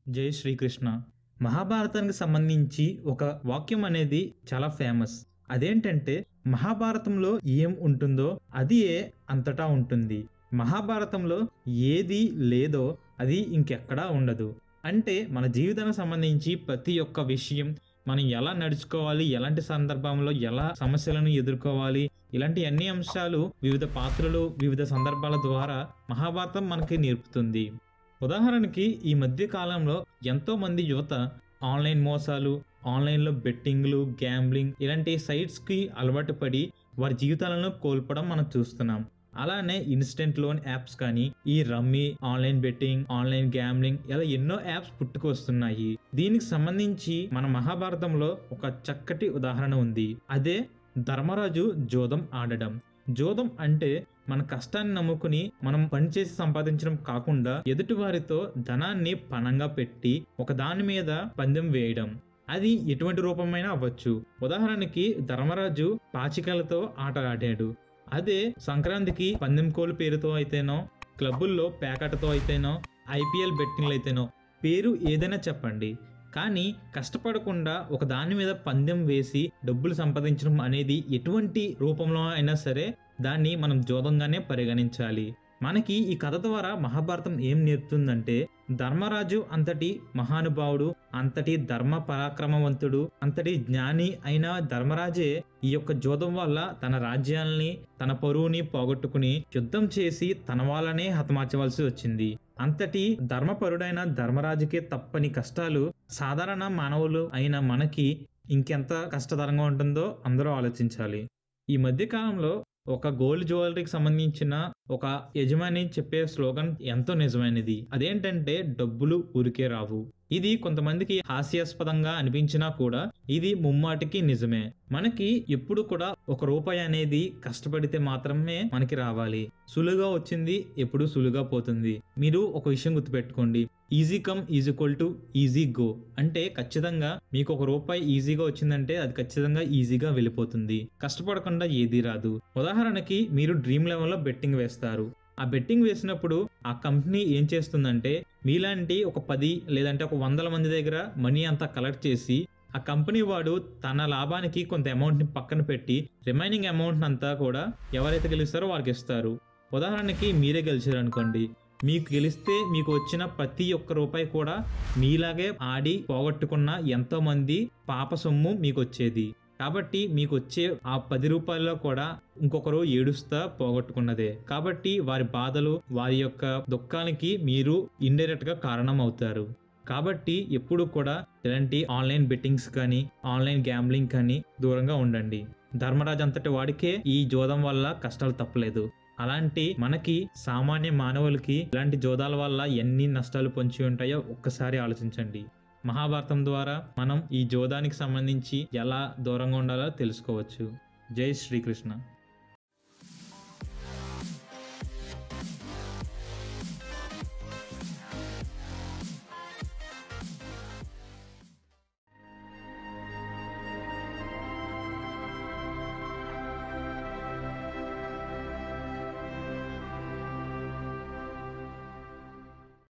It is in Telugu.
జై శ్రీకృష్ణ మహాభారతానికి సంబంధించి ఒక వాక్యం అనేది చాలా ఫేమస్ అదేంటంటే మహాభారతంలో ఏం ఉంటుందో అది అంతటా ఉంటుంది మహాభారతంలో ఏది లేదో అది ఇంకెక్కడా ఉండదు అంటే మన జీవితానికి సంబంధించి ప్రతి ఒక్క విషయం మనం ఎలా నడుచుకోవాలి ఎలాంటి సందర్భంలో ఎలా సమస్యలను ఎదుర్కోవాలి ఇలాంటి అన్ని అంశాలు వివిధ పాత్రలు వివిధ సందర్భాల ద్వారా మహాభారతం మనకి నేర్పుతుంది ఉదాహరణకి ఈ మధ్య కాలంలో ఎంతో మంది యువత ఆన్లైన్ మోసాలు ఆన్లైన్లో బెట్టింగ్లు గ్యాంబ్లింగ్ ఇలాంటి సైట్స్కి అలవాటు పడి వారి జీవితాలను కోల్పోవడం మనం చూస్తున్నాం అలానే ఇన్స్టెంట్ లోన్ యాప్స్ కానీ ఈ rummy online betting online gambling ఇలా ఎన్నో యాప్స్ పుట్టుకొస్తున్నాయి దీనికి సంబంధించి మన మహాభారతంలో ఒక చక్కటి ఉదాహరణ ఉంది అదే ధర్మరాజు జోదం ఆడడం జోదం అంటే మన కష్టాన్ని నమ్ముకుని మనం పనిచేసి సంపాదించడం కాకుండా ఎదుటి వారితో ధనాన్ని పణంగా పెట్టి ఒక దాని మీద పందెం వేయడం అది ఎటువంటి రూపమైనా అవ్వచ్చు ఉదాహరణకి ధర్మరాజు పాచికలతో ఆట ఆడాడు అదే సంక్రాంతికి పందెం కోలు పేరుతో అయితేనో క్లబ్బుల్లో ప్యాకెట్తో అయితేనో ఐపీఎల్ బెట్టింగ్లు అయితేనో పేరు ఏదైనా చెప్పండి కానీ కష్టపడకుండా ఒక దాని మీద పందెం వేసి డబ్బులు సంపాదించడం అనేది ఎటువంటి రూపంలో అయినా సరే దాన్ని మనం జోదంగానే పరిగణించాలి మనకి ఈ కథ ద్వారా మహాభారతం ఏం నేర్పుతుందంటే ధర్మరాజు అంతటి మహానుభావుడు అంతటి ధర్మ పరాక్రమవంతుడు అంతటి జ్ఞాని అయిన ధర్మరాజే ఈ యొక్క జోదం వల్ల తన రాజ్యాల్ని తన పరువుని పోగొట్టుకుని యుద్ధం చేసి తన వాళ్ళనే హతమార్చవలసి వచ్చింది అంతటి ధర్మపరుడైన ధర్మరాజుకే తప్పని కష్టాలు సాధారణ మానవులు అయిన మనకి ఇంకెంత కష్టతరంగా ఉంటుందో అందరూ ఆలోచించాలి ఈ మధ్య కాలంలో ఒక గోల్డ్ జ్యువెలరీకి సంబంధించిన ఒక యజమాని చెప్పే స్లోగన్ ఎంతో నిజమైనది అదేంటంటే డబ్బులు ఊరికే రావు ఇది కొంతమందికి హాస్యాస్పదంగా అనిపించినా కూడా ఇది ముమ్మాటికి నిజమే మనకి ఎప్పుడు కూడా ఒక రూపాయి అనేది కష్టపడితే మాత్రమే మనకి రావాలి సులువుగా వచ్చింది ఎప్పుడు సులువుగా పోతుంది మీరు ఒక విషయం గుర్తుపెట్టుకోండి easy come is equal to easy go అంటే ఖచ్చితంగా మీకు ఒక రూపాయి ఈజీగా వచ్చిందంటే అది ఖచ్చితంగా ఈజీగా వెళ్ళిపోతుంది కష్టపడకుండా ఏది రాదు ఉదాహరణకి మీరు డ్రీమ్ లెవెల్లో బెట్టింగ్ వేస్తారు ఆ బెట్టింగ్ వేసినప్పుడు ఆ కంపెనీ ఏం చేస్తుందంటే మీలాంటి ఒక పది లేదంటే ఒక వందల మంది దగ్గర మనీ అంతా కలెక్ట్ చేసి ఆ కంపెనీ వాడు తన లాభానికి కొంత అమౌంట్ని పక్కన పెట్టి రిమైనింగ్ అమౌంట్ అంతా కూడా ఎవరైతే గెలుస్తారో వాళ్ళకి ఇస్తారు ఉదాహరణకి మీరే గెలిచారు అనుకోండి మీకు గెలిస్తే మీకు వచ్చిన ప్రతి ఒక్క రూపాయి కూడా మీలాగే ఆడి పోగొట్టుకున్న ఎంతో మంది పాప సొమ్ము మీకు వచ్చేది కాబట్టి మీకు వచ్చే ఆ పది రూపాయల్లో కూడా ఇంకొకరు ఏడుస్తా పోగొట్టుకున్నదే కాబట్టి వారి బాధలు వారి యొక్క దుఃఖానికి మీరు ఇండైరెక్ట్ గా కారణం అవుతారు కాబట్టి ఎప్పుడు కూడా ఇలాంటి ఆన్లైన్ బెట్టింగ్స్ కానీ ఆన్లైన్ గ్యాంబ్లింగ్ కానీ దూరంగా ఉండండి ధర్మరాజు అంతటి వాడికే ఈ జోదం వల్ల కష్టాలు తప్పలేదు అలాంటి మనకి సామాన్య మానవులకి ఇలాంటి జోదాల వల్ల ఎన్ని నష్టాలు పొంచి ఉంటాయో ఒక్కసారి ఆలోచించండి మహాభారతం ద్వారా మనం ఈ జోదానికి సంబంధించి ఎలా దూరంగా ఉండాలో తెలుసుకోవచ్చు జై శ్రీకృష్ణ